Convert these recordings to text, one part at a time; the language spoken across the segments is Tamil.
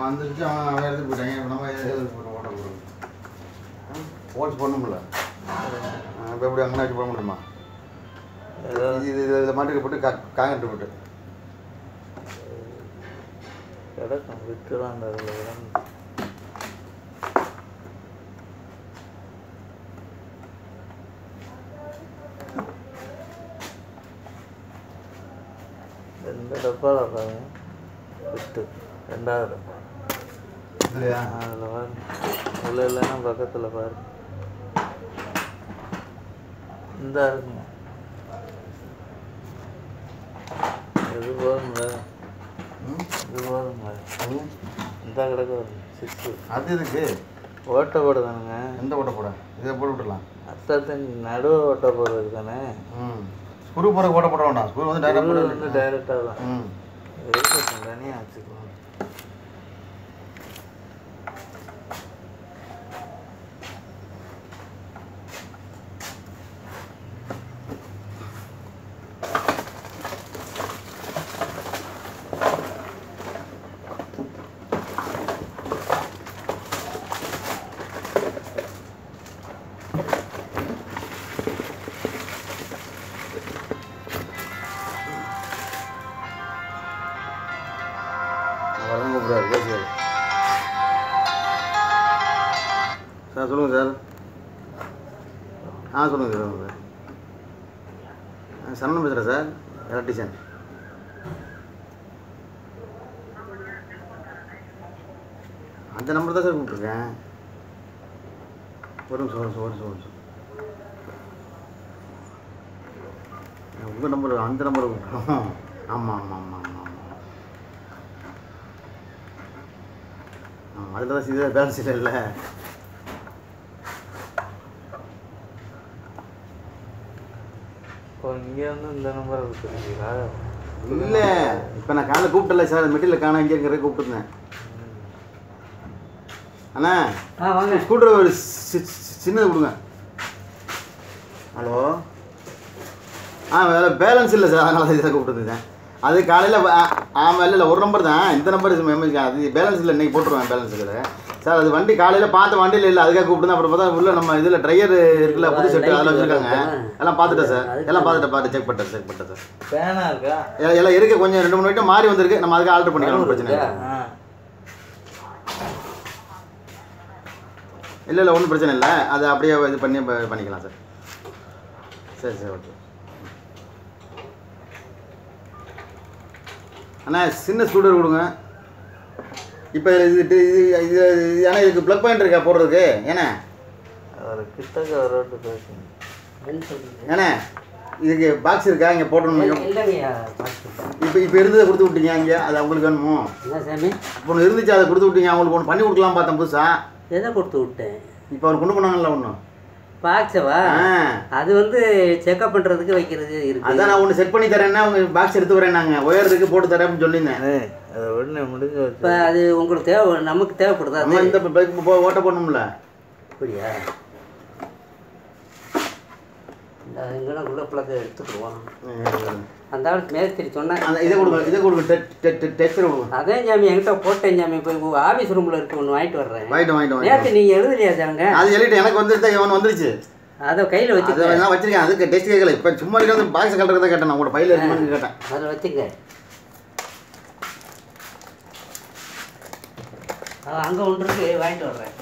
வந்துருச்சு அவன் அவன் எடுத்துட்டு போயிட்டாங்க இப்போ நம்ம எது எடுத்து போட்டு ஓட்ட போகிறோம் ஹோல்ஸ் பண்ணும்ல இப்போ எப்படி அங்கே வச்சு போட முடியுமா ஏதோ இது இது இதில் மாட்டுக்கு போட்டு கா காங்கிட்டு போட்டு கிடக்கும் விட்டுலாம் அந்த அதில் கிடந்து ரெண்டு டப்பாவில் பாருங்க விட்டு ரெண்டாவது டப்பா இல்லையா அதில் பாருங்க இதில் இல்லைன்னா பக்கத்தில் பாரு இந்த இருக்குங்க இது போதும்ல ம் இது போதும்ல ம். இந்த கிடக்கு சிக்ஸு அது இதுக்கு ஓட்ட போடுதானுங்க எந்த ஓட்ட போட இதை போட்டு விட்டுலாம் அத்தத்தின் நடு ஓட்ட போடுறது தானே ம் ஸ்க்ரூ போட ஓட்ட போட வேண்டாம் ஸ்க்ரூ வந்து டைரக்ட் இது போட்டு வந்து டைரெக்டாக தான் ம் இருக்கட்டும் தனியாக வச்சுக்கலாம் வரதான் கூப்பிடாரு பேசுவார் சார் சொல்லுங்கள் சார் ஆ சொல்லுங்கள் சார் சொல்லுங்கள் சார் சரணம் பேசுகிறேன் சார் எலக்ட்ரிஷியன் அந்த நம்பர் தான் சார் கூப்பிட்ருக்கேன் ஒரு நிமிஷம் ஒரு நிமிஷம் ஒரு நிமிஷம் ஒரு நிமிஷம் உங்கள் நம்பர் அந்த நம்பர் கூப்பிட்றோம் ஆமாம் ஆமாம் ஆமாம் ஆமாம் ஆமாம் ஆ அதில் தான் இது பேலன்ஸ் இல்லை இப்போ இங்கே வந்து இந்த நம்பரை கொடுத்துருக்கீங்களா இல்லை இப்போ நான் காலைல கூப்பிட்டல சார் மெட்டீரியல் காண இங்கே இருக்கிற கூப்பிட்டுருந்தேன் அண்ணா ஆ வாங்க ஸ்கூ டிரைவர் சின்னது கொடுங்க ஹலோ ஆ வேறு பேலன்ஸ் இல்லை சார் அதனால இதை கூப்பிட்டுருந்தேன் அது காலையில் ஆமாம் இல்லை இல்லை ஒரு நம்பர் தான் இந்த நம்பர் மெமரி அது பேலன்ஸ் இல்லை இன்றைக்கி போட்டுருவேன் பேலன்ஸ் இல்லை சார் அது வண்டி காலையில் பார்த்த வண்டியில் இல்லை அதுக்காக கூப்பிட்டு அப்புறம் பார்த்தா உள்ள நம்ம இதில் ட்ரையர் இருக்குல்ல புது செட்டு அதில் வச்சுருக்காங்க எல்லாம் பார்த்துட்டேன் சார் எல்லாம் பார்த்துட்டேன் பார்த்து செக் பண்ணிட்டேன் செக் பண்ணிட்டேன் சார் பேனா இருக்கா எல்லாம் எல்லாம் இருக்கு கொஞ்சம் ரெண்டு மூணு ஐட்டம் மாறி வந்திருக்கு நம்ம அதுக்கு ஆல்டர் பண்ணிக்கலாம் ஒண்ணும் பிரச்சனை இல்லை ஆ இல்லை இல்லை ஒன்றும் பிரச்சனை இல்லை அது அப்படியே இது பண்ணி ப- பண்ணிக்கலாம் சார் சரி சரி ஓகே அண்ணா சின்ன ஸ்கூட்டர் கொடுங்க இப்போ இது இது இது இது ஏன்னா இதுக்கு ப்ளக் பாயிண்ட் இருக்கா போடுறதுக்கு ஏண்ணே அவர் கிட்டக்க அவரோட்டு பேசுங்க என்ன சொல்றீங்க ஏண்ணே இதுக்கு பாக்ஸ் இருக்கா இங்கே போடணும் இல்லைங்கய்யா பார்த்துக்கலாம். இப்போ இப்போ இருந்ததை கொடுத்து விட்டீங்க இங்கே அது அவங்களுக்கு வேணுமோ என்ன சாமி இப்போ ஒன்று இருந்துச்சு அதை கொடுத்து விட்டீங்க அவங்களுக்கு ஒன்று பண்ணி கொடுக்கலாம் பார்த்தேன் புதுசாக எதை கொடுத்து விட்டேன் இப்போ அவர் கொண்டு போனாங்கல்ல ஒன்று பாக்ஸவா ஆ அது வந்து செக்அப் பண்ணுறதுக்கு வைக்கிறது இருக்கு அதான் நான் ஒன்று செட் பண்ணி தரேன்னா அவங்க பாக்ஸ் எடுத்து வரேன் நாங்கள் ஒயர் இருக்கு போட்டு தரேன் அப்படின்னு சொல்லியிருந்தேன் ஏய் அதை உடனே முடிஞ்சு இப்போ வச்சு அது உங்களுக்கு தேவை நமக்கு தேவைப்படுதா நம்ம அது இந்த பைக் போ ஓட்ட போடணும்ல அப்படியா இந்த இங்கே உள்ள பிளக்க எடுத்துக்கிடுவோம் அந்த ஆளுக்கு மேஸ்திரி சொன்னேன் அந்த இதை கொடுங்க இதை கொடுங்க டெக்ஸ்டர் கொடுங்க அதே ஜாமி என்கிட்ட போட்டேன் ஜாமி போய் ஆஃபீஸ் ரூமில் இருக்கு ஒன்று வாங்கிட்டு வர்றேன் வாங்கிட்டு வாங்கிட்டு வாங்கிட்டு நேற்று நீங்கள் எழுதலையா சாங்க அது எழுதிட்டு எனக்கு வந்துருச்சு இவன் வந்துருச்சு அதை கையில் அது வச்சுக்க நான் வச்சிருக்கேன் அதுக்கு டெஸ்ட் கேட்கல இப்போ சும்மா இருக்கிறது பாக்ஸ் கட்டுறதை கேட்டேன் நான் உங்களோட பையில இருக்குன்னு கேட்டேன் அதில் வச்சுங்க அங்கே ஒன்று இருக்கு வாங்கிட்டு வர்றேன்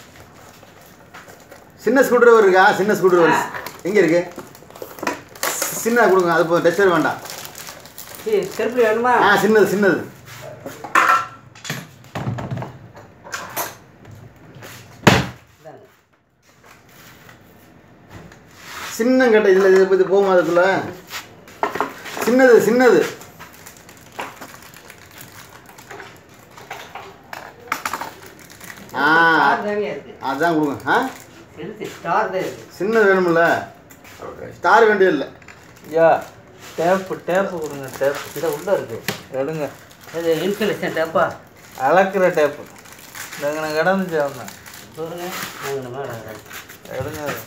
சின்ன ஸ்க்ரூ டிரைவர் இருக்கா சின்ன ஸ்க்ரூ டிரைவர் எங்கே இருக்கு சின்ன கொடுங்க அது போதும் டெஸ்டர் வேண்டாம் சரி செருப்பு வேணுமா ஆ சின்னது சின்னது இந்தாங்க. சின்ன கேட்ட இதில் இது இது போகும் அதுக்குள்ள சின்னது சின்னது ஆ ஸ்டார் தாங்க இருக்கு அதான் கொடுங்க ஆ இருக்கு ஸ்டார் தான் இருக்கு சின்னது வேணும்ல ஸ்டார் வேண்டியதில்லை ஐயா டேப்பு டேப்பு கொடுங்க டேப்பு இந்த உள்ள இருக்கு எடுங்க இது இன்சுலேஷன் டப்பா அளக்குற டேப்பு இங்கே நான் கிடந்துச்சு அவன் சொல்லுங்க நாங்கள் மேலே எடுங்க அதை.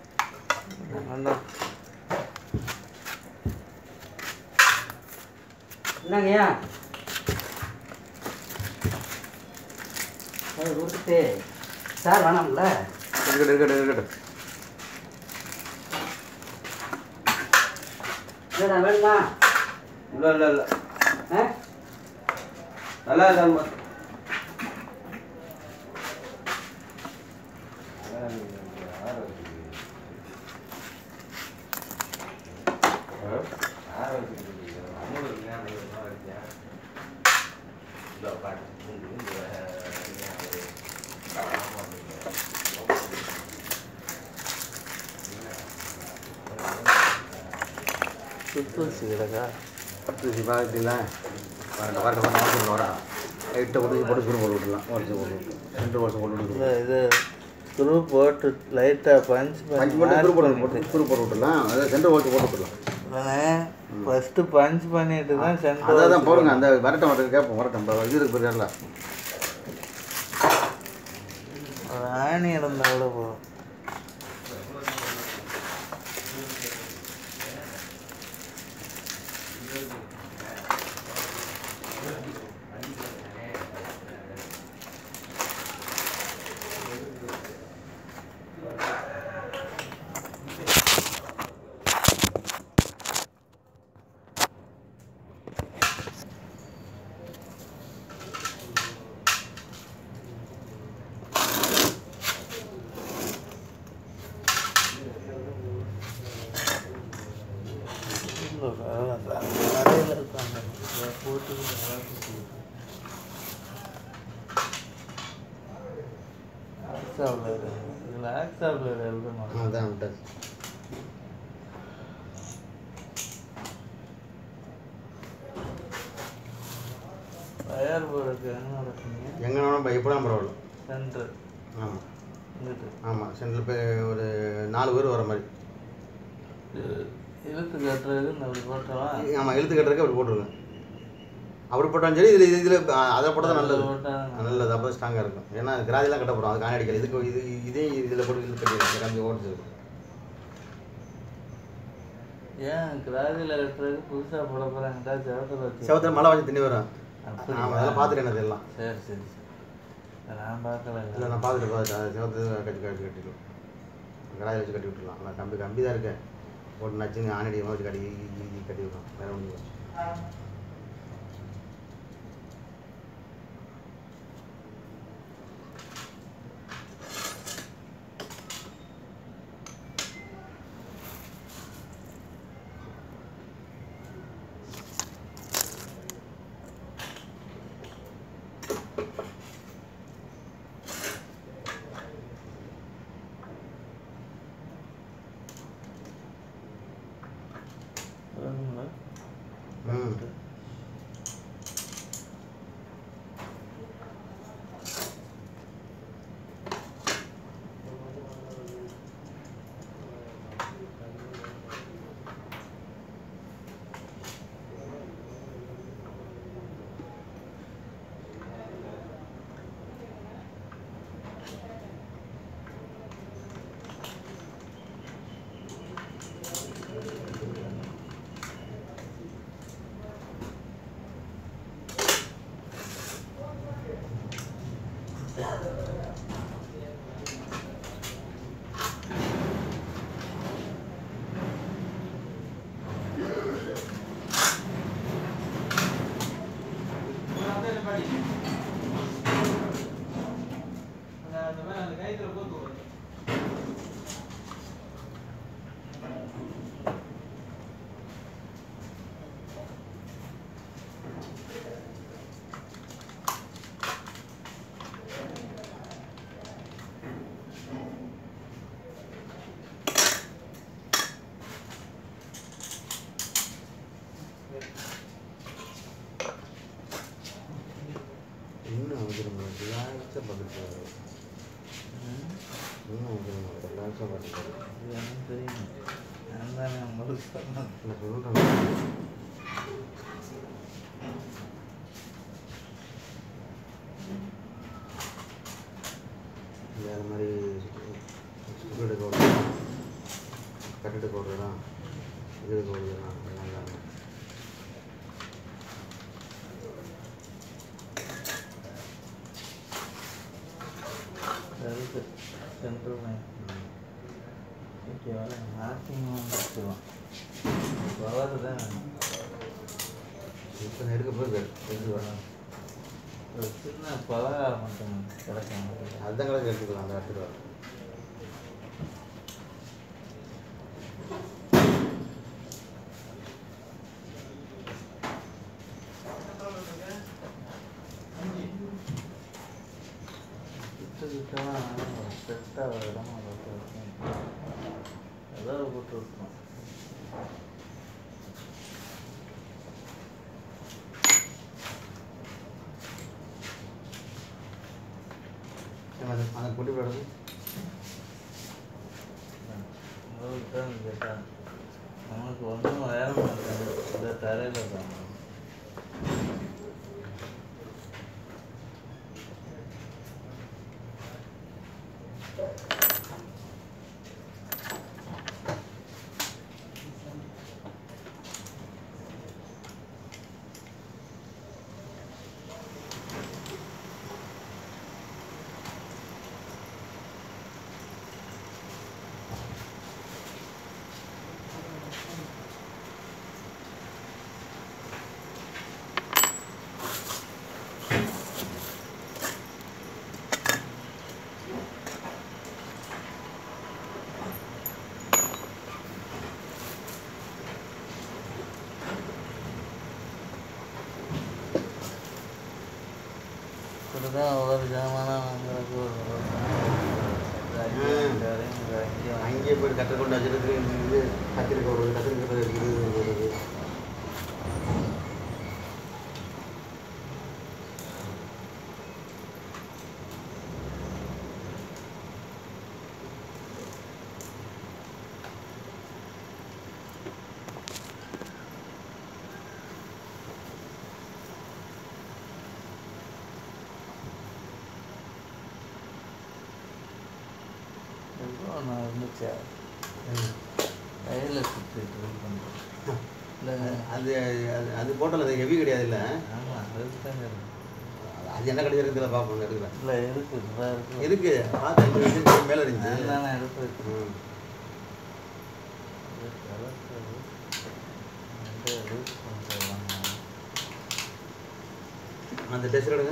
வேண்டாம் என்னங்கய்யா அது கொடுத்துட்டு சார் வேணாம்ல இருக்கட்டும் இருக்கட்டும் இருக்கட்டும் இல்லைடா வேணுமா இல்லை இல்லை இல்லை ஆ நல்லா இருக்காம்மா சுத்தூசி கிடக்கா தூசி பார்த்துல வரட்ட வரட்ட வரட்ட வாசல் வரா லைட்டை கொண்டு போட்டு சுரு போட்டு விட்டுலாம் உடச்சி போட்டு ரெண்டு வருஷம் போட்டு விட்டு இல்லை இது ஸ்க்ரூ போட்டு லைட்டாக பஞ்ச் பஞ்சு போட்டு சுரு போட்டு போட்டு சுரு போட்டு விட்டுலாம் அதாவது சென்டர் ஓட்டு போட்டு விட்டுலாம் ஃபஸ்ட்டு பஞ்ச் பண்ணிட்டு தான் சென்டர் அதான் தான் போடுங்க அந்த வரட்டம் வரட்டும் கேட்போம் வரட்டம் இப்போ இது இருக்கு போயிருக்காருல ஒரு ஆணி இருந்தால் கூட போதும் இல்லை கடையில் இருக்காங்க இதை போட்டு ஆக்ஸாவில் இதில் ஆக்ஸாவில் எழுதணும் அதான் விட்டாச்சு ஃபயர் போர்டுக்கு எங்கே நடக்குங்க எங்கே வேணாலும் எப்படியும் பரவாயில்ல சென்டர் ஆமாம் இங்கிட்டு ஆமாம் சென்டரில் போய் ஒரு நாலு பேர் வர மாதிரி இது இழுத்து கட்டுறதுக்கு இந்த அப்படி போட்டலாம் ஆமாம் எழுத்து கட்டுறதுக்கு அப்படி போட்டுருங்க அப்படி போட்டாலும் சரி இதில் இதில் அதை போட்டால் தான் நல்லது போட்டால் நல்லது அப்போ ஸ்ட்ராங்காக இருக்கும் ஏன்னா கிராதிலாம் கட்ட போகிறோம் அது காணி அடிக்கல இதுக்கு இது இதே இதில் போட்டு இழுத்து கட்டி கம்பி ஓடிச்சு ஏன் கிராதியில் கட்டுறதுக்கு புதுசாக போட போகிறாங்கடா செவத்தில் வச்சு செவத்தில் மழை வந்து தண்ணி வரும் அப்படியா? ஆமாம் அதெல்லாம் பார்த்துட்டேன் அது எல்லாம் சரி சரி சரி நான் பார்க்கல இல்லை நான் பார்த்துட்டு பார்த்துட்டு அதை செவத்து கட்டி கட்டி கட்டிக்கலாம் கடாயை வச்சு கட்டி விட்டுலாம் ஆனால் கம்பி கம்பி தான் இருக்கு போட்டு நச்சுன்னு ஆனடி வச்சு கட்டி கட்டி விடலாம் வேற ஒன்றும் இல்லை. வருங்களா? ம் இன்னும் அவசரம் ரிலாக்ஸாக பண்ணிட்டு ம், இன்னும் அவசரம் ரிலாக்ஸாக பண்ணிட்டு இது எனக்கு தெரியும் நான் தானே உங்களுக்கு சொன்னது நான் சொல்கிறேன் வேறு மாதிரி சுகர் எடுக்க விடுறதா கட்டு எடுக்க விடுறதா இது எடுக்க விடுறதா எல்லாம் இல்லாமல் இருக்கு சென்ட்ரல் ஓகேவா மேக்ஸிமம் வச்சுக்கலாம் பவர் தான் இப்போ நெருக்க போகுது இது வேணும் ஒரு சின்ன பலகாரம் மட்டும் கிடைக்கும் அதுதான் கிடக்கு எடுத்துக்கலாம் அந்த இடத்துல வரும் கிட்ட கிட்டலாம் செட்டாக இடம் ஏதாவது போட்டு விட்டுரும் அந்த அந்த குட்டி போடுறது உங்களுக்கு தான் கேட்டான் நமக்கு ஒன்றும் வேற மாட்டாங்க இந்த தரையில் தான் இப்படிதான் ஒரு ஜாமான் வாங்குறதுக்கு ஒரு அங்கேயும் அங்கேயே போய் கட்டை கொண்டு வச்சுட்டு இது கத்திரிக்காய் வருது கத்திரிக்காய் இருக்குது வருது எவ்வளோ நான் இருந்துச்சா கையில் சுற்றிட்டு இது பண்ணுறேன் இல்லை அது அது அது போட்டல அது ஹெவி கிடையாது இல்லை ஆமாம் அதுக்கு தான் இருக்கு அது என்ன கிடைச்சிருக்குதுல பார்ப்போம் எடுக்கிறேன் இல்லை இருக்கு நல்லா இருக்கு எதுக்கு பார்த்து அஞ்சு நிமிஷம் மேலே இருந்துச்சு அதுதான் நான் எடுத்து வச்சு ம். லூஸ் பண்ணுறேன் அந்த டெஸ்ட் எடுங்க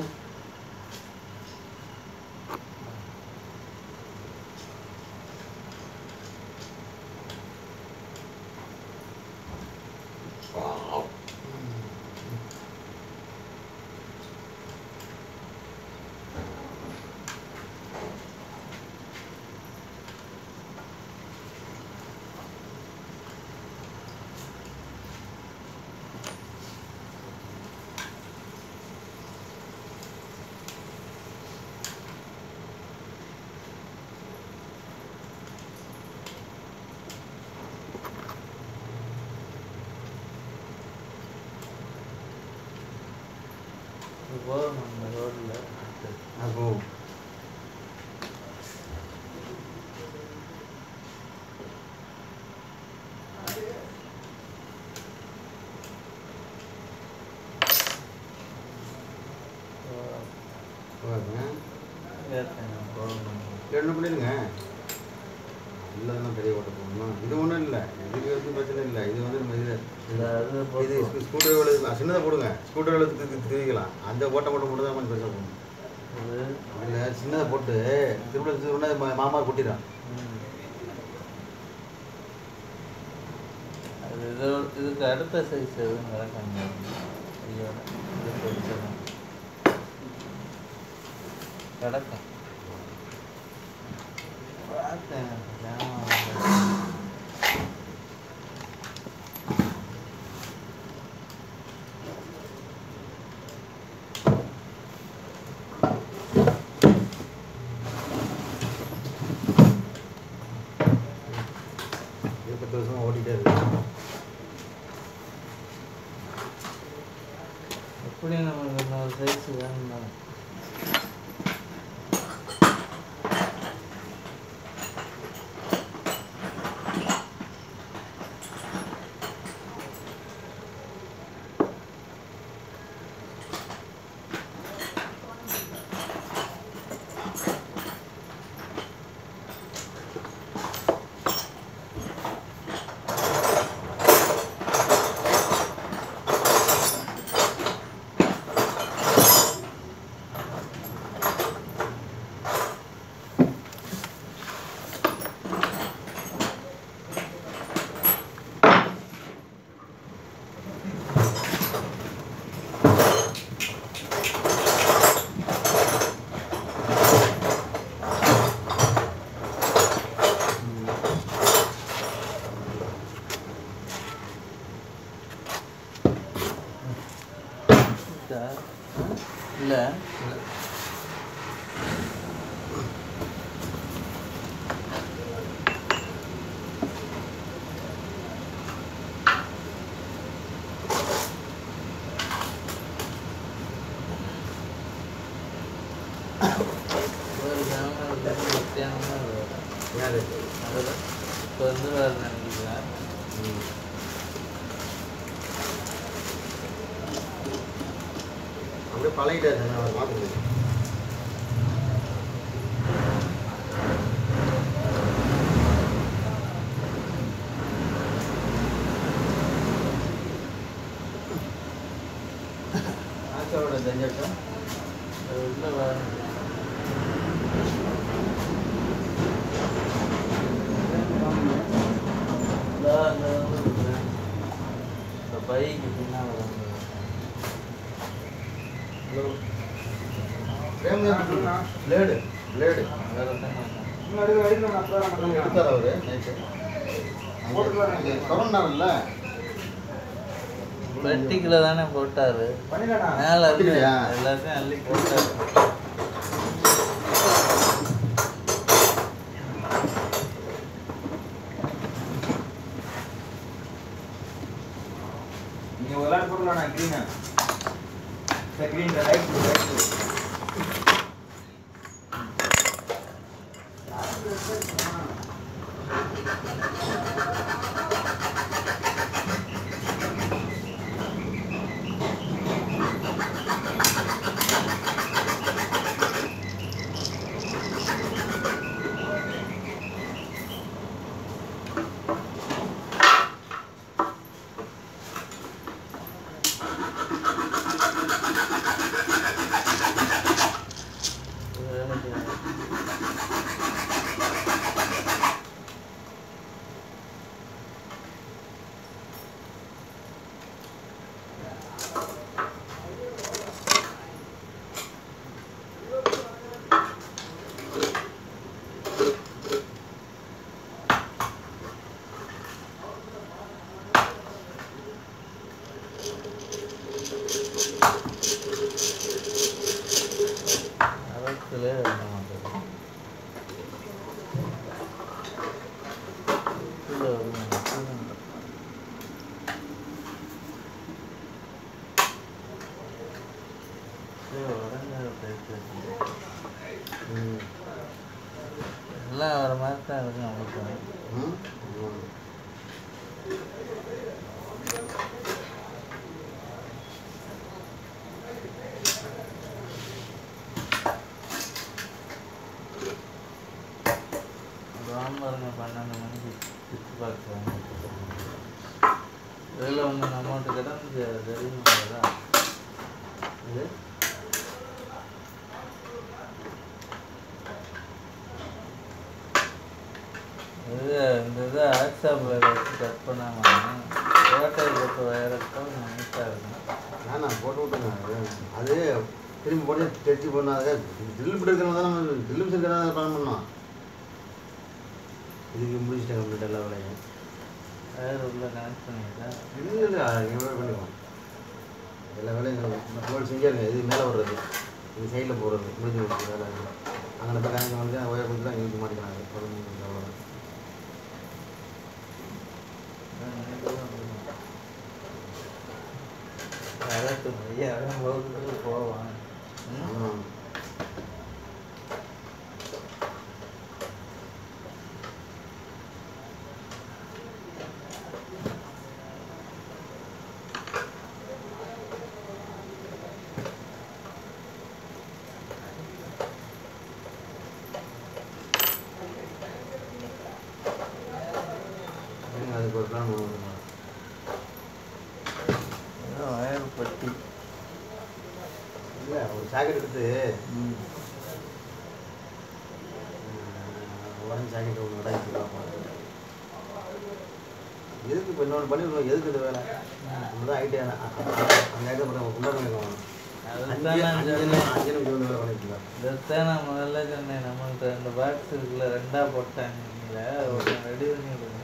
போதும் நம்ம ரோட்டில் அப்போ போதுங்க போதும் என்ன பண்ணிடுங்க இல்லைன்னா பெரிய ஓட்ட போகணும் இது ஒன்றும் இல்லை இதுக்கு வந்து பிரச்சனை இல்லை இது வந்து நம்ம இது இல்லை அது இது போதும் ஸ்கூ டிரைவர் சின்னதாக போடுங்க ஸ்கூ டிரைவர் திருவிக்கலாம் அந்த ஓட்ட போட்ட மட்டும் தான் கொஞ்சம் பெருசாக போகணும் இது அதில் சின்னதை போட்டு திருவிழா திருவிழா மாமா கொட்டிடும் ம். அது இது இதுக்கு அடுத்த சைஸ் எதுவும் கிடக்காங்க ஐயோ இது பெருசுதான் கிடக்கும் பார்த்தேன் ஜாமான் வாங்க. இது பத்து வருஷமாக ஓட்டிகிட்டே இருக்கு எப்படி நமக்கு இன்னொரு சைஸ் வேணும்னா இல்லை ஒரு கிராமம் வித்தியாசமாக இருக்கும் யாரு அதில் இப்போ வந்து வேறு நினைக்கிறேன் அப்படியே பழகிட்டாரு நான் பார்த்துக்கிறேன் ஆச்சாரோட தெரிஞ்சாச்சா உள்ள வேறு இந்த பைக்கு பின்னால் வந்து ஹலோ பிளேடு பிளேடு வேறு தான் கொடுத்தாரு அவரு நேற்று கொரோனாவில் பெட்டிக்குள்ள தானே போட்டாரு மேல இருந்து பெட்டிக்குள்ளயா? எல்லாத்தையும் அள்ளி போட்டாரு நீங்க விளையாட்டு போடலாம் நான் கிரீனா கிரீன் ரைட் ரைட் அரத்துல இருக்க மாட்டேது கீழே வருமா? கீழே இல்லை. கீழே உடஞ்ச பேச்சு இருக்கு. எல்லாம் வர மாதிரி தான் இருக்கு நம்மளுக்கு ராமருங்க பன்னெண்டு மணிக்கு சுற்றி பார்க்குறாங்க இதில் ஒன்று நம்மகிட்ட கிடந்து தெரியுங்களா இது இது இந்த இது வாட்ஸ்அப்பில் வச்சு கட் பண்ணாமல் ஓட்டை போட்டு வயரட்டும் நீட்டாக இருக்கும் நான் போட்டு விட்டுங்க அது திரும்பி போட்டு தைச்சி பண்ணாத ட்ரில் பிடிக்கிறவங்க தான் நம்ம ட்ரில் இருக்கிறதா பிளான் பண்ணோம் இதுக்கு முடிச்சுட்டேன் கம்ப்ளீட் எல்லா வேலையும் வயர் உள்ள கனெக்ட் பண்ணிட்டேன் இல்லை இல்லை எவ்வளோ பண்ணிக்குவோம் எல்லா வேலையும் போல் செஞ்சாருங்க இது மேலே வர்றது இது சைடில் போடுறது முடிஞ்சு கொடுத்து வேலை அங்கே போய் கணக்கு வந்து ஒயர் கொடுத்து தான் யூஸ் மாட்டிக்கிறாங்க அவ்வளோதான் வரட்டும் ஐயா அவன் போகுது போவான் ம்? ஆமாம் இருங்க, அதுக்கு ஒரு பிளான் பண்ணுவோம் ஏதோ வயர் பட்டி இல்லை ஒரு ஜாக்கெட் எடுத்து ம் உடனே ஜாக்கெட் ஒன்று உடஞ்சி பார்ப்போம் எதுக்கு இப்போ இன்னொன்று பண்ணிடுவோம் எதுக்கு இந்த வேலை இப்படிதான் ஆகிட்டே அந்த ஐட்டம் மட்டும் கொண்டாடுங்க அதுதான் நான் அஞ்சு சொன்னேன் அஞ்சு நிமிஷம் வந்து வேலை பண்ணிக்கலாம் இதைத்தான் நான் முதல்ல சொன்னேன் நம்மள்ட்ட ரெண்டு பாக்ஸ் இருக்குல்ல ரெண்டா போட்டாங்கல்ல ஒன்று ரெடி பண்ணி விடுங்க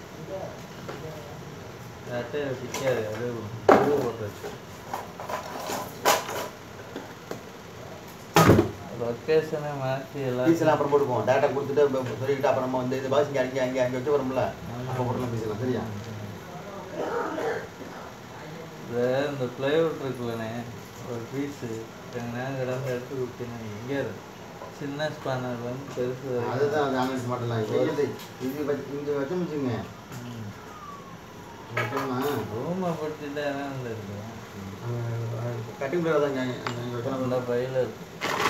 அட்டையை பிடிக்காது அது பூ போட்டு வச்சு லொக்கேஷனை மாற்றி எல்லாம் பீஸ்லாம் அப்புறம் போட்டுக்குவோம் டேட்டா கொடுத்துட்டு இப்ப சொல்லிக்கிட்டு அப்புறம் நம்ம வந்து இது பாஸ் இங்கே அங்கே அங்கே அங்கே வச்சு வரும்ல அப்போ போட்டுலாம் பேசலாம் சரியா இந்த இந்த பிளைவுட் இருக்குல்லண்ணே ஒரு பீஸு எங்கள் நேரம் கிடந்து எடுத்து கொடுத்தீங்கன்னா எங்கே இருக்கு சின்ன ஸ்பானர் வந்து பெருசு வரைக்கும். அதுதான் அது அனலிஸ் மாட்டலாம் இது இது வச்சு இங்கே வச்சோம் வச்சுங்க ம். வச்சோம்னா ரூமை படுத்திட்டு என்ன இருக்கு கட்டிங் பிளேயர் தான் இங்கே இங்கே வச்சோம்னா நல்ல பையில இருக்கு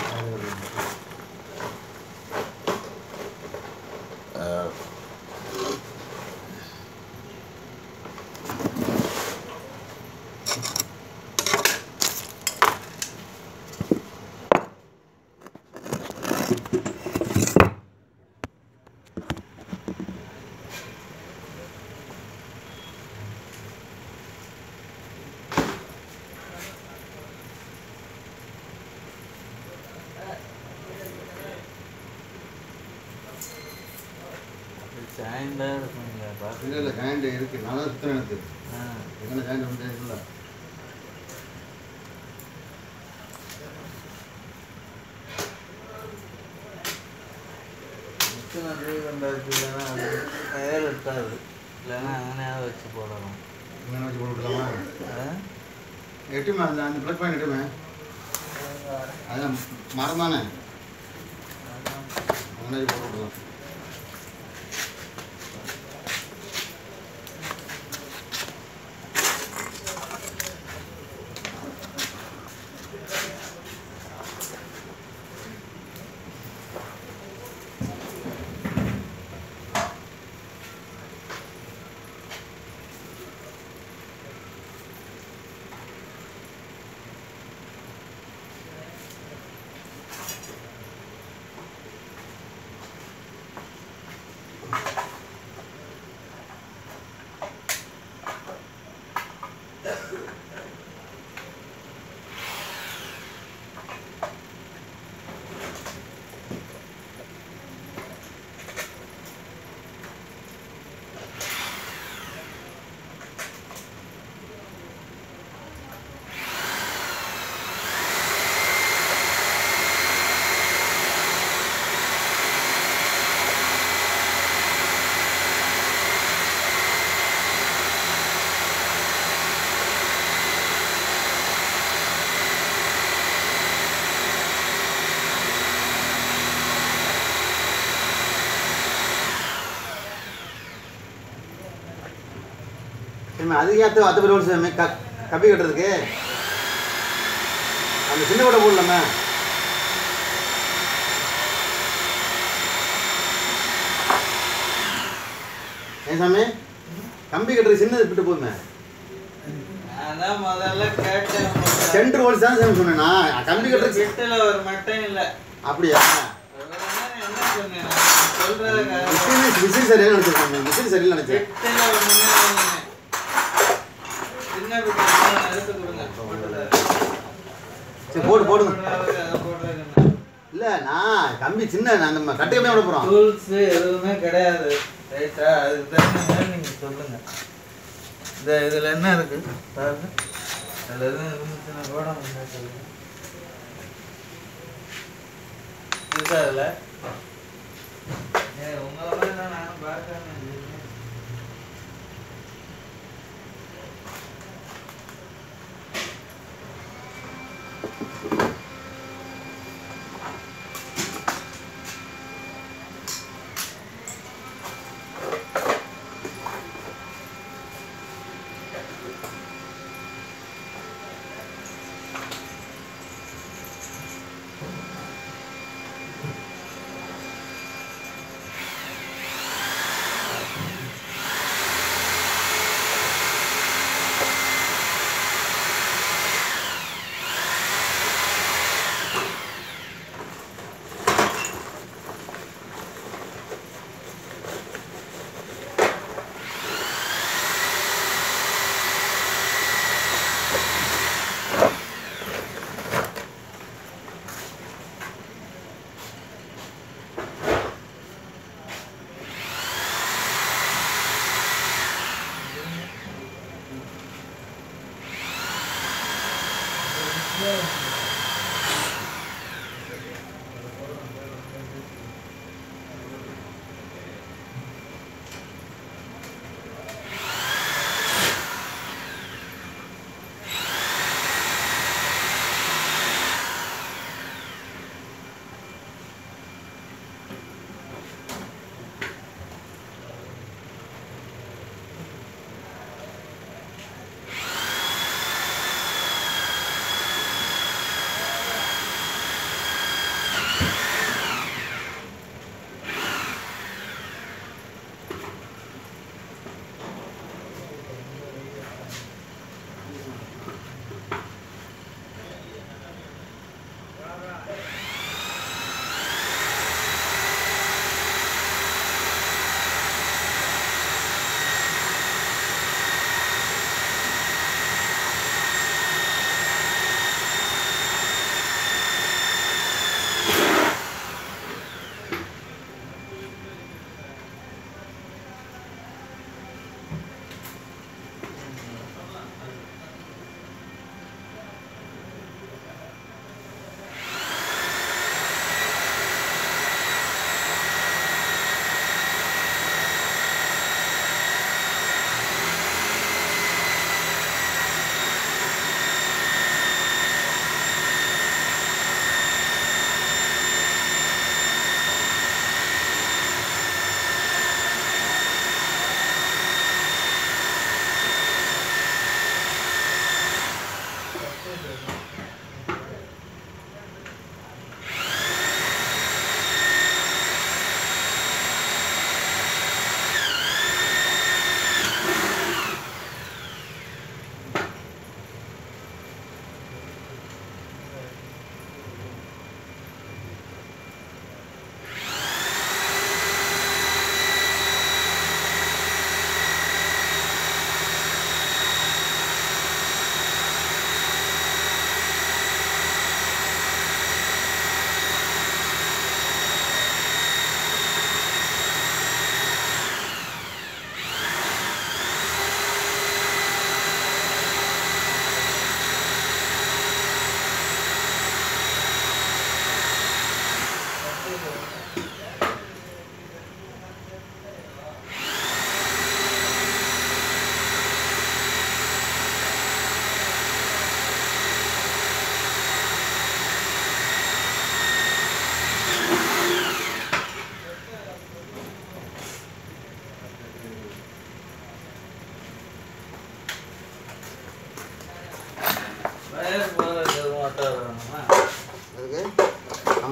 ஜாயிண்டாக இருக்குங்களா பார்த்து இல்லை இல்லை ஜாயிண்ட் இருக்குது நான் தான் சுத்தம் எனக்கு ஆ எங்கே ஜாயிண்ட் வந்து இல்லை மிஷினை ரீகண்டாச்சு இல்லைன்னா அது டயர் இருக்காது இல்லைன்னா அங்கனையாவது வச்சு போடலாம் இங்கே வச்சு போட்டு விடலாமா ஆ? எட்டுமே அந்த அந்த ப்ளக் பாயிண்ட் எட்டுமே அதான் மரம் தானே அங்கே வச்சு போட்டு விடலாம் சரிம்மா அதுக்கு ஏற்ற அத்தை பேர் சாமி க கப்பி கட்டுறதுக்கு அந்த சின்ன கூட போடலாமா ஏன் சாமி கம்பி கட்டுறது சின்னது விட்டு போதுமே அதான் முதல்ல கேட்டேன் சென்டர் ஹோல்ஸ் தான் சாமி சொன்னேன்னா கம்பி கட்டுறது கிட்டல ஒரு மட்டும் இல்லை அப்படியா என்ன சொன்னேன் நான் சொல்றதுக்காக மிஷின் மிஷின் சரியில்லை நினச்சிருக்காங்க மிஷின் சரியில்லை நினச்சேன் கிட்டல ஒண்ணுமே இல்லைங்க. சின்ன பிள்ளை எடுத்து கொடுங்க போட்டுறேன். சரி போடு போடுங்க போடுறதுக்கு அதை போடுறதுக்குன்னு. இல்லை நான் கம்பி சின்ன நான் நம்ம கட்டை கம்மியாக விட போகிறோம் டூல்ஸ் எதுவுமே கிடையாது ரைட்டா அது தகுந்த மாதிரி நீங்க சொல்லுங்க இந்த இதுல என்ன இருக்கு பாருங்க அதுல எதுவும் இருந்துச்சுன்னா கூட வந்து சொல்லுங்க இருக்கா அதுல ஏய் உங்களை மாதிரி தான் நானும் பார்க்கறேன்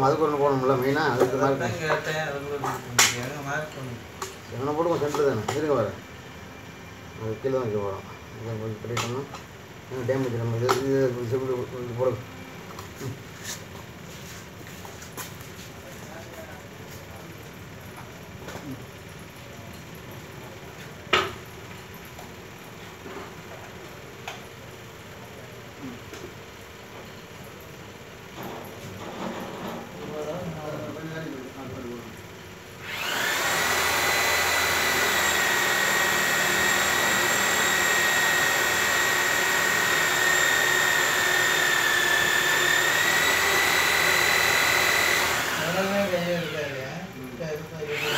ஆமாம் அதுக்கு ஒன்று போகணும்ல மெயினாக அதுக்கு மார்க் அதான் கேட்டேன் அதுக்குள்ள கொடுத்துருந்தீங்க. எங்க மார்க் பண்ணி எவனை போடுவோம் சென்டர் தானே இருங்க வர அது கீழே தான் வைக்க போகிறோம் இதை கொஞ்சம் பண்ணிட்டோம்னா டேமேஜ் நம்ம இது இது இது இது போட அதெல்லாமே கையை இருக்காது கருப்பா இருக்கு.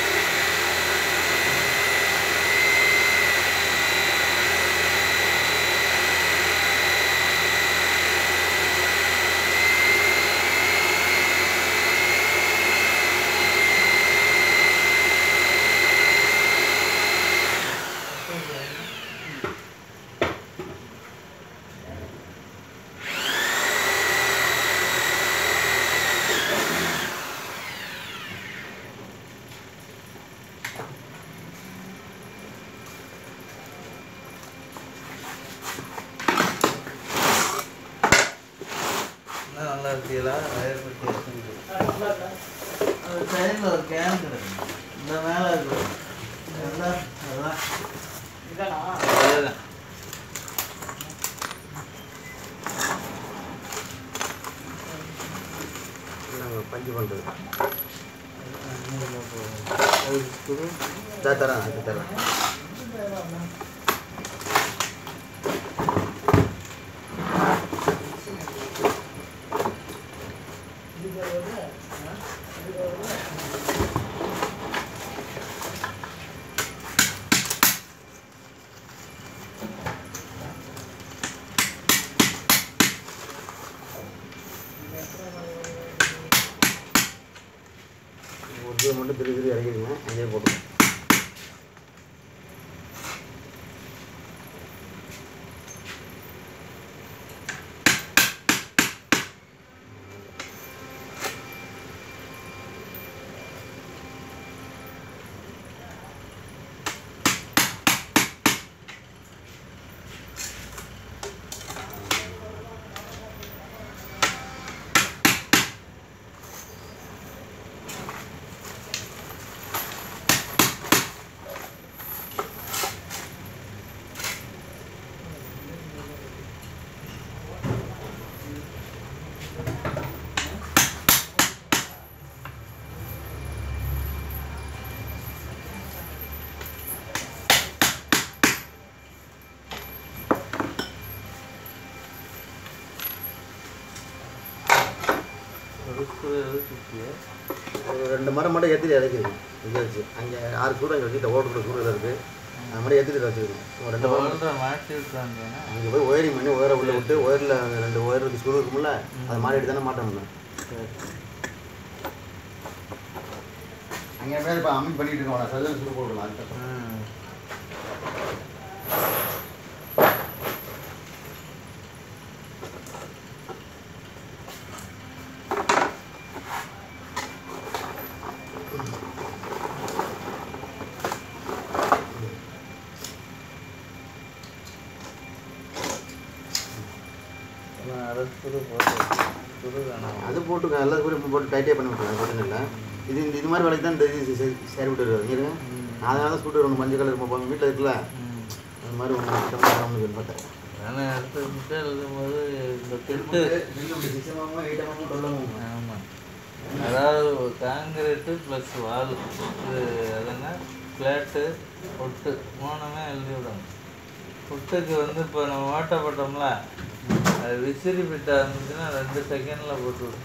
என்ன நல்லா இருக்கீங்களா வயர் பற்றி அது சைடில் ஒரு கேன் கிடக்கு இந்த மேலே இருக்கு எல்லாம் அதான் அதேதான். நாங்கள் பஞ்சு பண்ணுறது அதுல போகும். அது screw. தரேன் அது தரேன் ஒரு இது மட்டும் திரு திரு இறக்கிடுங்க அங்கேயே போட்டுருங்க ஒரு screw எதுக்கு ஒரு ரெண்டு மரம் மட்டும் ஏற்றிட்டு இறக்கிடுங்க இங்கே வச்சு அங்கே ஆறு சூடு அங்கே வச்சுட்டு ஓட்டுற சூடு இருக்குது அது மட்டும் ஏற்றிட்டு வச்சுருக்கோம் ஒரு ரெண்டு மரம் சொல்ற மாட்டி விட்டாங்க அங்கே போய் ஒயரிங் பண்ணி ஒயரை உள்ளே விட்டு ஒயரில் ரெண்டு ஒயருக்கு ஸ்க்ரூ இருக்கும்ல அதை மாட்டிட்டு தானே மாட்டணும் அங்கே பேர் இப்போ அமிட் பண்ணிட்டு இருக்கோம் சர்ஜன் ஸ்க்ரூ போடலாம் அதுக்கப்புறம் அரை screw போட்டு screw வேணாம் அது போட்டு எல்லா கூட போட்டு டைட்டே பண்ணி விட்டுருங்க பிரச்சனை இல்லை இது இந்த இது மாதிரி வேலைக்கு தான் இந்த இது சரி சரி விட்டு இருங்க அதனால தான் சூட்டு ஒன்று மஞ்சள் கலர் இப்போ வீட்டில் இருக்குல்ல ம். அது மாதிரி ஒன்று கிட்டமாக சொல்லி பார்த்தேன் ஆனா அடுத்த நிமிஷம் எழுதும்போது இந்த பிட்டு ஆமாம் அதாவது காங்கிரீட்டு ப்ளஸ் வால் இது எதுனா ஃப்ளாட்டு பொட்டு மூணுமே எழுதி விடணும் புட்டுக்கு வந்து இப்போ நம்ம ஓட்டப்பட்டோம்ல அது விசிறி பிட்ட இருந்துச்சுன்னா ரெண்டு செகண்டில் போட்டு விடும்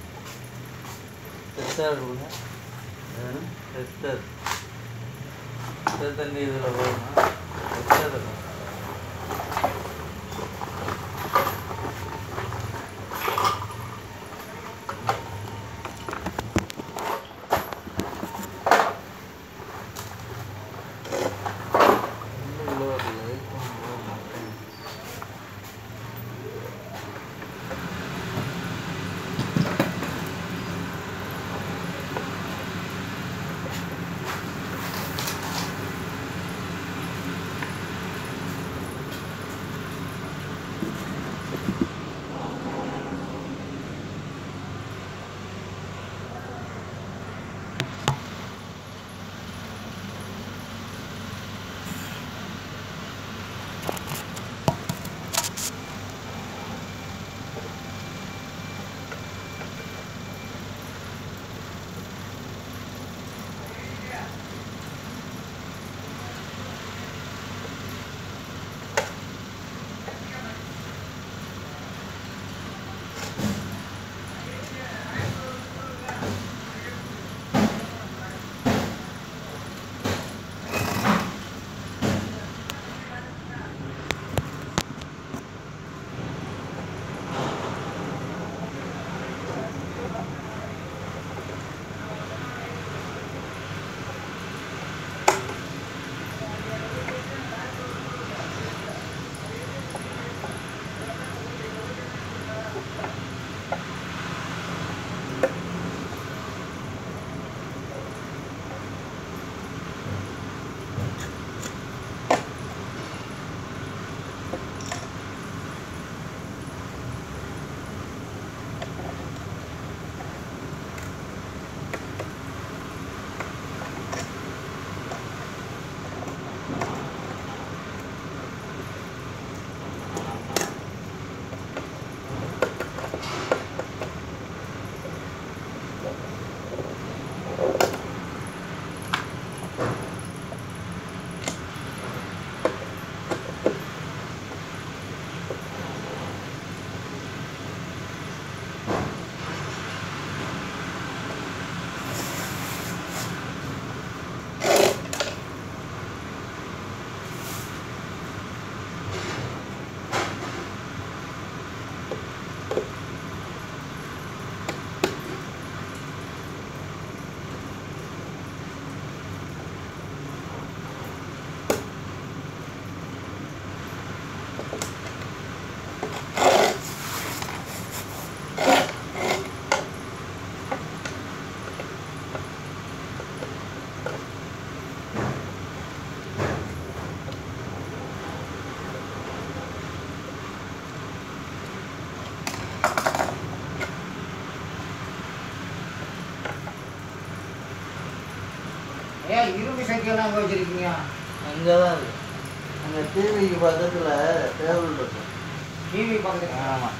டெஸ்டர் கொடுங்க டெஸ்டர் டெஸ்டர் தண்ணி இதில் போடணும் டெஸ்டர் இருக்கும் உள்ள ஒரு light ஒண்ணு போடணும். ஏன் இரும்பு சைக்கிள்லாம் அங்கே வச்சிருக்கீங்க அங்கே தான் இருக்கு அங்கே டிவிக்கு பக்கத்தில் டேபிள் இருக்கும் டிவி பக்கத்துல ஆமாம்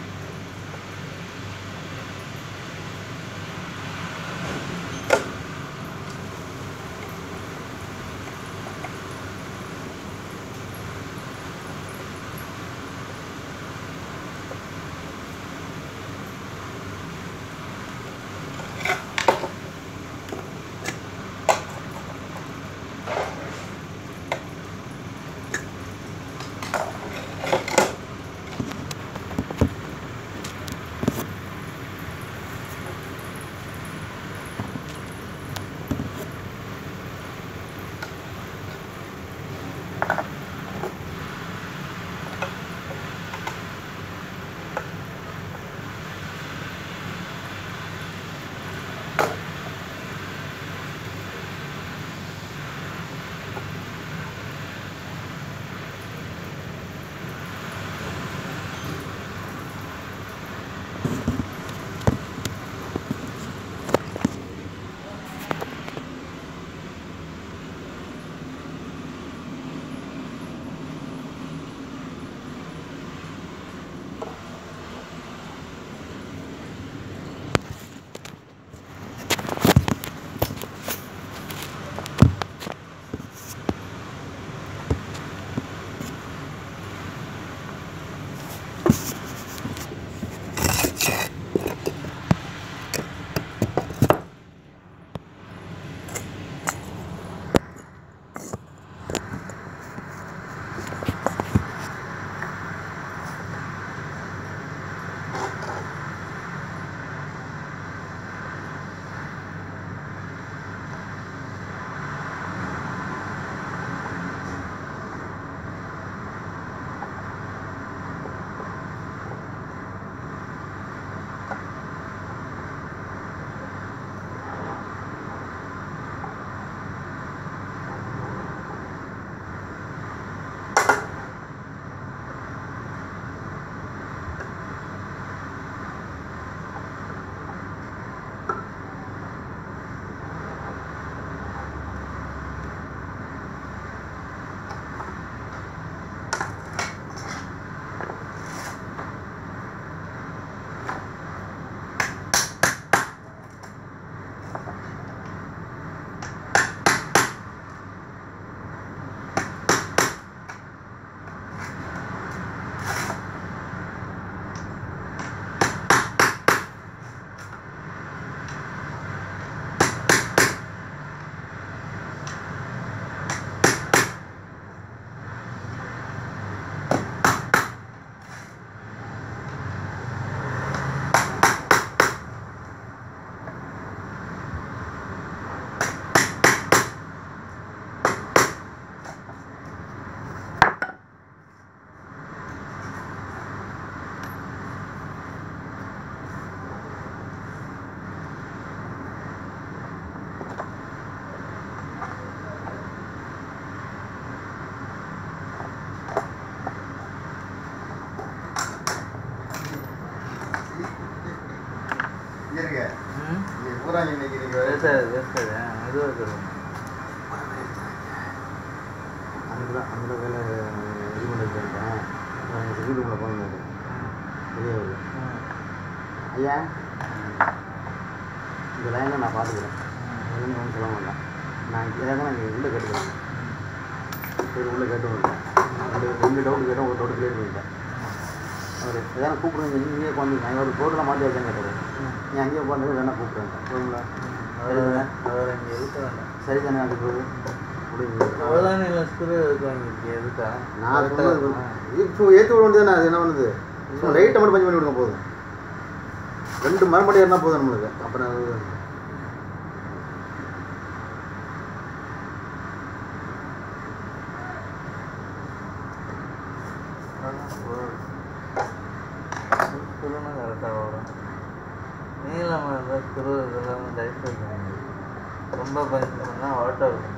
இருங்க ம் இது பூரா இன்னைக்கு நீங்க பேசாது பேசாது அதுவாக சொல்லுங்க அந்த அந்த வேலை இது பண்ணி வச்சுருக்கேன் செக்யூரிட்டி ரூமில் போனது பெரிய ஒரு ஐயா இந்த லைனை நான் பார்த்துக்கிறேன் ஒன்றும் சொல்ல மாட்டேன் நான் ஏதாவது நான் உள்ளே கேட்டுக்கிறேன் சரி உள்ளே கேட்டு வந்துட்டேன் ரெண்டு ரெண்டு டவுட் கேட்டேன் ஒரு டவுட் கிளியர் பண்ணிட்டேன் அவர் எதாவது கூப்பிடுங்க இங்கேயே உட்காந்து நான் ஒரு போட்டெல்லாம் மாற்றி வச்சேன் கேட்டார் நீ அங்கேயே உட்காந்து வேணா கூப்பிடுறேன் சரிங்களா அவர் அவர் அங்கே இருக்க வேண்டாம் சரி தானே அதுக்கு பிறகு முடியுங்க அவ்வளோதானே இல்லை ஸ்க்ரூ இருக்காங்க இங்கே இருக்கா நான் சொன்னது இப்போ ஏற்றி விட வேண்டியது அது என்ன பண்ணுது சும்மா லைட்டை மட்டும் பஞ்சு பண்ணி விடுங்க போதும் ரெண்டு மரம் மட்டும் ஏறினா போதும் நம்மளுக்கு அப்புறம் அது ஸ்க்ரூனா கரெக்டாக வரும் நீளமாக இருந்தால் ஸ்க்ரூ இதெல்லாம் டைட் வைக்க முடியும் ரொம்ப பஞ்சு பண்ணால் ஓட்ட வரும்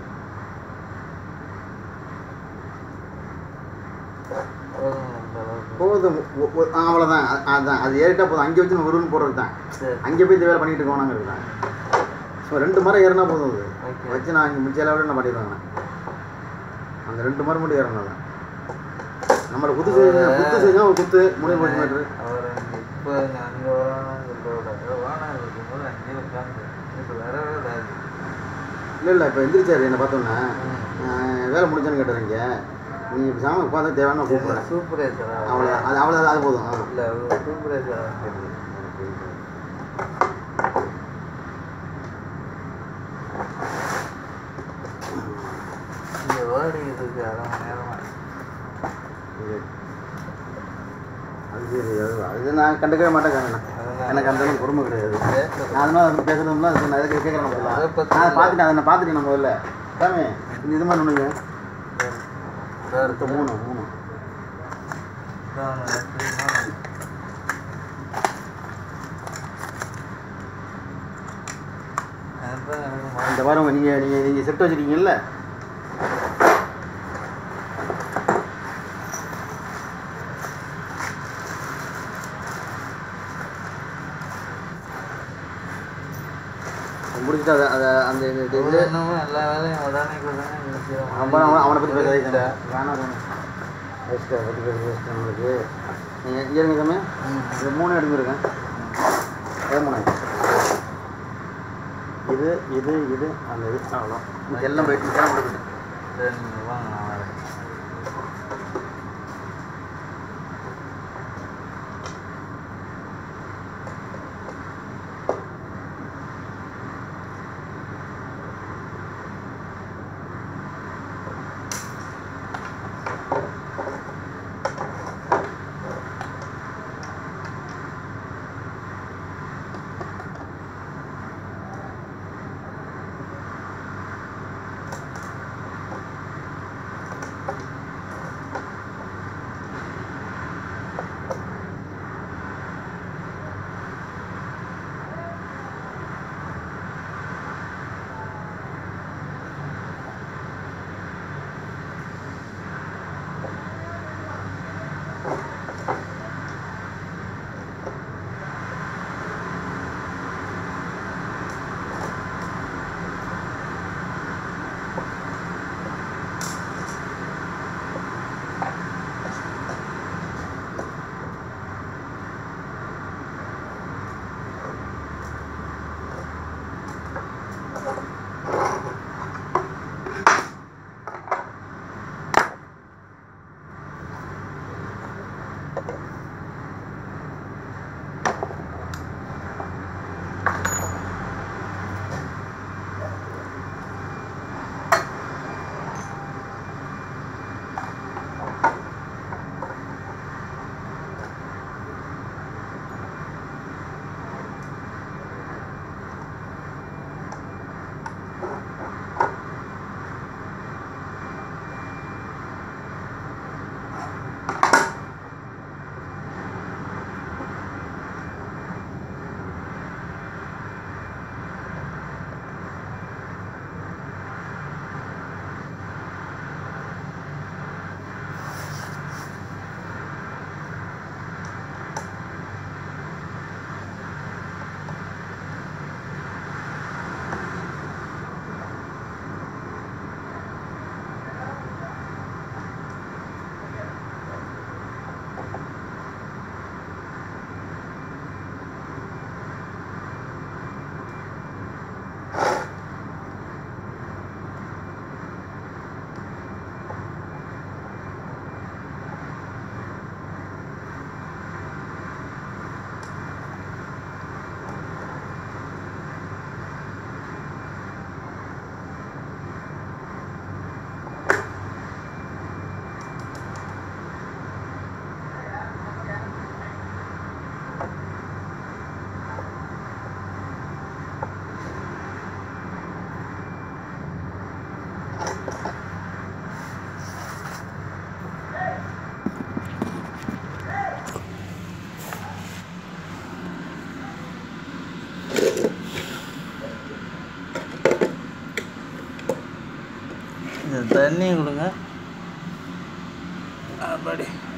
போதும் இந்த அளவுக்கு போதும் ஒ- ஒ- ஆ, அவ்வளோதான் அ- அதான் அது ஏறிட்டா போதும் அங்கே வச்சு நம்ம விரும்பு போடுறது தான் சரி அங்கே போய் இந்த வேலை பண்ணிட்டு இருக்கோனாங்கிறது தான் ஸோ ரெண்டு மரம் ஏறினா போதும் அது ஓகே வச்சு நான் இங்கே மிச்ச அளவில் நான் பண்ணிடுவாங்க அந்த ரெண்டு மரம் மட்டும் ஏறணும் தான் நம்மளோட குத்து செய்ய குத்து செஞ்சா ஒரு குத்து முடிவு போச்சு மீட்ரு அவர் அங்கே இப்போ அங்கே வரானான்னு சொல்ல விட வானம் இருக்கும்போது அங்கேயே உட்காந்து இப்போ வரவே வராது இல்லை இல்லை இப்போ எந்திரிச்சாரு என்னை பார்த்தோன்னே ஆஹ், வேலை முடிஞ்சான்னு கேட்டார் இங்கே நீ இப்போ சாமி உட்காந்து தேவையான கூப்பிட்றேன் சூப்பரேசரா அவ்வளோ அது அவ்வளோ அது போதும் ஆ. இல்லை அவர் சூப்பரேசரா இங்கே ஓடிக்கிட்டு இருக்கு அரை மணி நேரமா இது அது சரி அது அது நான் கண்டுக்கவே மாட்டேன் காரணம் எனக்கு அந்த அளவுக்கு பொறுமை கிடையாது நான் அதனால வந்து பேசுறதுலாம் அது நான் எதுக்கு கேட்குறேன் முதல்ல அதை பத்தி நான் பார்த்துட்டேன் அதை நான் பார்த்துட்டேன் நான் முதல்ல சாமி இந்த இது மாதிரி ஒன்றுங்க இதோ அடுத்த இருக்கு. மூணு மூணு இதோ ஒண்ணு இருக்கு. அதான் எனக்கு மறந்து இந்த வாரம் நீங்கள் நீங்கள் நீங்கள் செட் வச்சுருக்கீங்கல்ல முடிச்சுட்டு அதை அதை அந்த இது இது- இது என்னமோ எல்லா வேலையும் உடனே உடனே முடிச்சிடும். அவன் அவனை அவனை பற்றி பேச வேணாம் வேணாம் வேஸ்ட்டு அதை பற்றி பேச வேஸ்ட்டு நம்மளுக்கு நீங்கள் இங்கே இருங்க சாமி ம். இது மூணு எடுத்துருக்கேன் ஏ மூணு இது இது இது அந்த இது அவ்வளோ இது எல்லாம் போயிட்டு கேம் கொடுக்குது சரி நீங்கள் வாங்க நான் வரேன் இந்த தண்ணி கொடுங்க அப்படி